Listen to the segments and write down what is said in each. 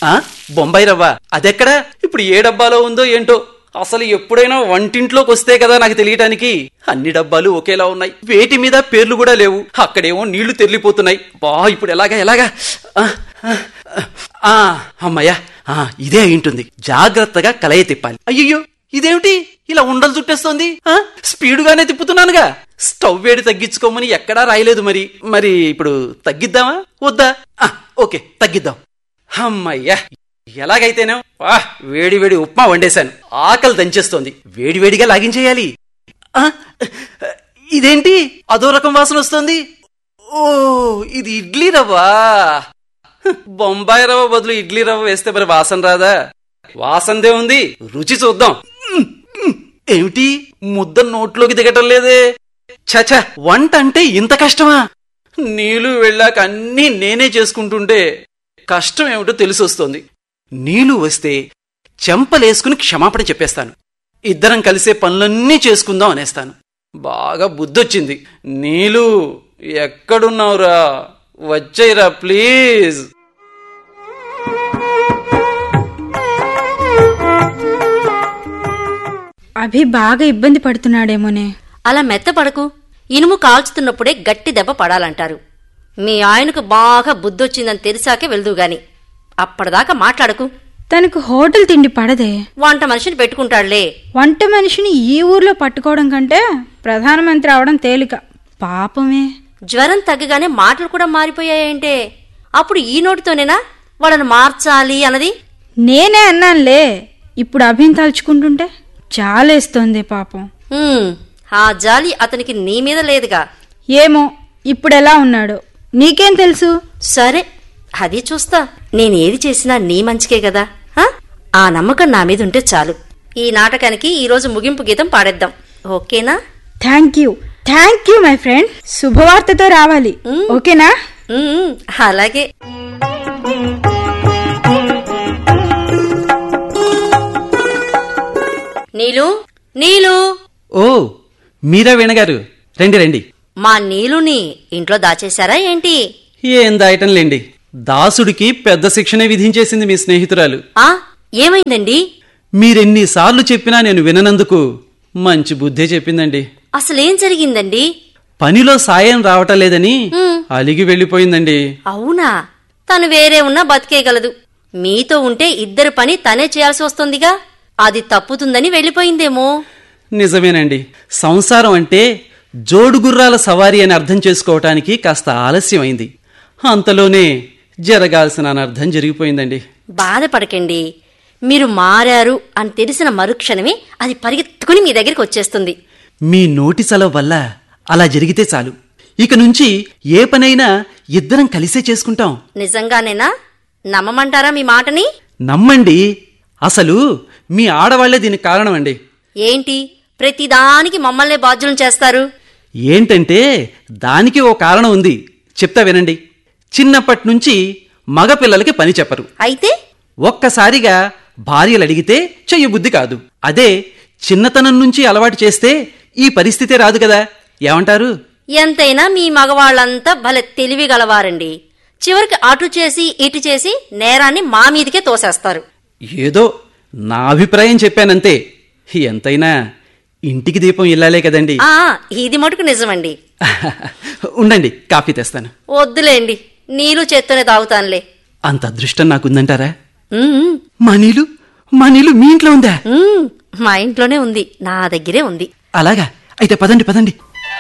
ఆ బొంబాయి రవ్వ అదెక్కడా ఇప్పుడు ఏ డబ్బాలో ఉందో ఏంటో అసలు ఎప్పుడైనా వంటింట్లోకి వస్తే కదా నాకు తెలియటానికి అన్ని డబ్బాలు ఒకేలా ఉన్నాయి వేటి మీద పేర్లు కూడా లేవు అక్కడేమో నీళ్లు తెరిలిపోతున్నాయి బా ఇప్పుడు ఎలాగా ఎలాగా ఆ, ఆ, ఆ, అమ్మయ్యా ఆ, ఇదే అయి ఉంటుంది జాగ్రత్తగా కలయ తిప్పాలి అయ్యయ్యో ఇదేమిటి ఇలా ఉండలు చుట్టేస్తోంది ఆ, స్పీడుగానే తిప్పుతున్నానుగా స్టవ్ వేడి తగ్గించుకోమని ఎక్కడా రాయలేదు మరి మరి ఇప్పుడు తగ్గిద్దామా వద్దా ఆ, ఓకే తగ్గిద్దాం అమ్మయ్యా ఎలాగైతేనే వా వేడి వేడి ఉప్మా వండేశాను ఆకలి దంచేస్తోంది వేడి వేడిగా లాగించేయాలి ఆ, ఇదేంటి అదో రకం వాసన వస్తోంది ఓ ఇది ఇడ్లీ రవ్వా బొంబాయి రవ్వ బదులు ఇడ్లీ రవ్వ వేస్తే మరి వాసన రాదా వాసనదే ఉంది రుచి చూద్దాం మ్, మ్, ఏమిటి ముద్ద నోట్లోకి దిగటం లేదే చచ వంట అంటే ఇంత కష్టమా నీళ్లు వెళ్ళాక అన్నీ నేనే చేసుకుంటుంటే కష్టం ఏమిటో తెలిసొస్తోంది నీళ్లు వస్తే చెంపలేసుకుని క్షమాపణ చెప్పేస్తాను ఇద్దరం కలిసే పనులన్నీ చేసుకుందాం అనేస్తాను బాగా బుద్ధొచ్చింది నీలు ఎక్కడున్నావురా వచ్చేయరా ప్లీజ్ అభి బాగా ఇబ్బంది పడుతున్నాడేమోనే అలా మెత్తపడకు ఇనుము కాల్చుతున్నప్పుడే గట్టి దెబ్బ పడాలంటారు మీ ఆయనకు బాగా బుద్ధొచ్చిందని తెలిసాకే వెళ్దు గాని అప్పటిదాకా మాట్లాడకు తనకు హోటల్ తిండి పడదే వంట మనిషిని పెట్టుకుంటాడులే వంట మనిషిని ఈ ఊర్లో పట్టుకోవడం కంటే ప్రధానమంత్రి అవడం తేలిక పాపమే జ్వరం తగ్గగానే మాటలు కూడా మారిపోయాయంటే అప్పుడు ఈ నోటితోనేనా వాళ్ళని మార్చాలి అన్నది నేనే అన్నానులే ఇప్పుడు అభిని తలుచుకుంటుంటే చాలేస్తోంది పాపం హ్మ్, ఆ జాలి అతనికి నీ మీద లేదుగా ఏమో ఇప్పుడెలా ఉన్నాడో నీకేం తెలుసు సరే అది చూస్తా నేనేది చేసినా నీ మంచికే కదా హ? ఆ నమ్మకం నా మీద ఉంటే చాలు ఈ నాటకానికి ఈ రోజు ముగింపు గీతం పాడేద్దాం ఓకేనా thank you thank you my friend శుభవార్తతో రావాలి ఓకేనా ఉమ్, అలాగే నీలు నీలు ఓ మీరా వీణగారు రండి రండి మా నీలుని ఇంట్లో దాచేశారా ఏంటి ఏం దాయటం లేండి దాసుడికి పెద్ద శిక్షనే విధించేసింది మీ స్నేహితురాలు ఆ ఏమైందండి మీరెన్నిసార్లు చెప్పినా నేను విననందుకు మంచి బుద్ధే చెప్పిందండి అసలేం జరిగిందండి పనిలో సాయం రావటం లేదని అలిగి వెళ్ళిపోయిందండి అవునా తను వేరే ఉన్నా బతికేయగలదు మీతో ఉంటే ఇద్దరు పని తనే చేయాల్సి వస్తుందిగా అది తప్పుతుందని వెళ్ళిపోయిందేమో నిజమేనండి సంసారం అంటే జోడుగుర్రాల సవారీ అని అర్థం చేసుకోవటానికి కాస్త ఆలస్యమైంది అంతలోనే జరగాల్సిన అనర్థం జరిగిపోయిందండి బాధపడకండి మీరు మారారు అని తెలిసిన మరుక్షణమే అది పరిగెత్తుకుని మీ దగ్గరికి వచ్చేస్తుంది మీ నోటి సెలవు వల్ల అలా జరిగితే చాలు ఇక నుంచి ఏ పనైనా ఇద్దరం కలిసే చేసుకుంటాం నిజంగానేనా నమ్మమంటారా మీ మాటని నమ్మండి అసలు మీ ఆడవాళ్లే దీనికి కారణమండి ఏంటి ప్రతిదానికి మమ్మల్నే బాధ్యులను చేస్తారు ఏంటంటే దానికి ఓ కారణం ఉంది చెప్తా వినండి చిన్నప్పటి నుంచి మగపిల్లలకి పని చెప్పరు అయితే ఒక్కసారిగా భార్యలు అడిగితే చెయ్యబుద్ధి కాదు అదే చిన్నతనం నుంచి అలవాటు చేస్తే ఈ పరిస్థితే రాదు కదా ఏమంటారు ఎంతైనా మీ మగవాళ్ళంతా భలే తెలివి గలవారండి చివరికి అటు చేసి ఇటు చేసి నేరాన్ని మా మీదికే తోసేస్తారు ఏదో నా అభిప్రాయం చెప్పానంతే ఎంతైనా ఇంటికి దీపం ఇల్లాలే కదండి ఆ ఇది మటుకు నిజమండి ఉండండి కాఫీ తెస్తాను వద్దులేండి నీళ్ళు చేత్తోనే తాగుతానులే అంత అదృష్టం నాకుందంటారా ఉమ్, మా నీళ్ళు మా నీళ్ళు మీ ఇంట్లో ఉందా ఉమ్, మా ఇంట్లోనే ఉంది నా దగ్గరే ఉంది అలాగా అయితే పదండి పదండి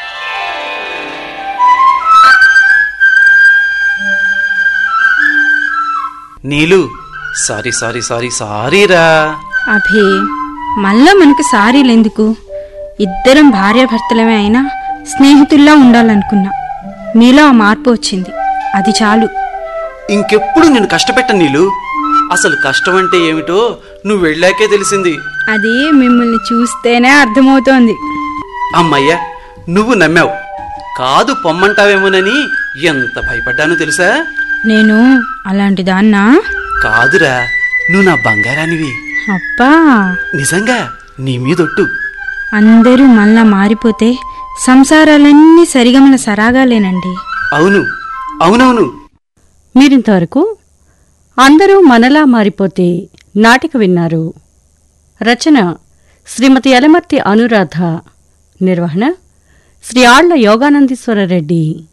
నీలు సారీ సారీ సారీ సారీరా అభి మళ్ళా మనకు సారీలెందుకు ఇద్దరం భార్యాభర్తలమే అయినా స్నేహితుల్లా ఉండాలనుకున్నా మీలో ఆ మార్పు వచ్చింది అది చాలు ఇంకెప్పుడు నేను కష్టపెట్టను నీలు అసలు కష్టం అంటే ఏమిటో నువ్వు వెళ్ళాకే తెలిసింది అది మిమ్మల్ని చూస్తేనే అర్థమవుతోంది అమ్మయ్యా నువ్వు నమ్మావు కాదు పొమ్మంటావేమోనని ఎంత భయపడ్డానో తెలుసా నేను అలాంటి దాన్నా కాదురా నువ్వు నా బంగారానివి అబ్బా నిజంగా నీ మీదొట్టు అందరూ మళ్ళా మారిపోతే సంసారాలన్నీ సరిగమన సరాగాలేనండి అవును అవునవును మీరింతవరకు అందరూ మనలా మారిపోతే నాటిక విన్నారు రచన శ్రీమతి యలమర్తి అనురాధ నిర్వహణ శ్రీ ఆళ్ల యోగానందీశ్వర రెడ్డి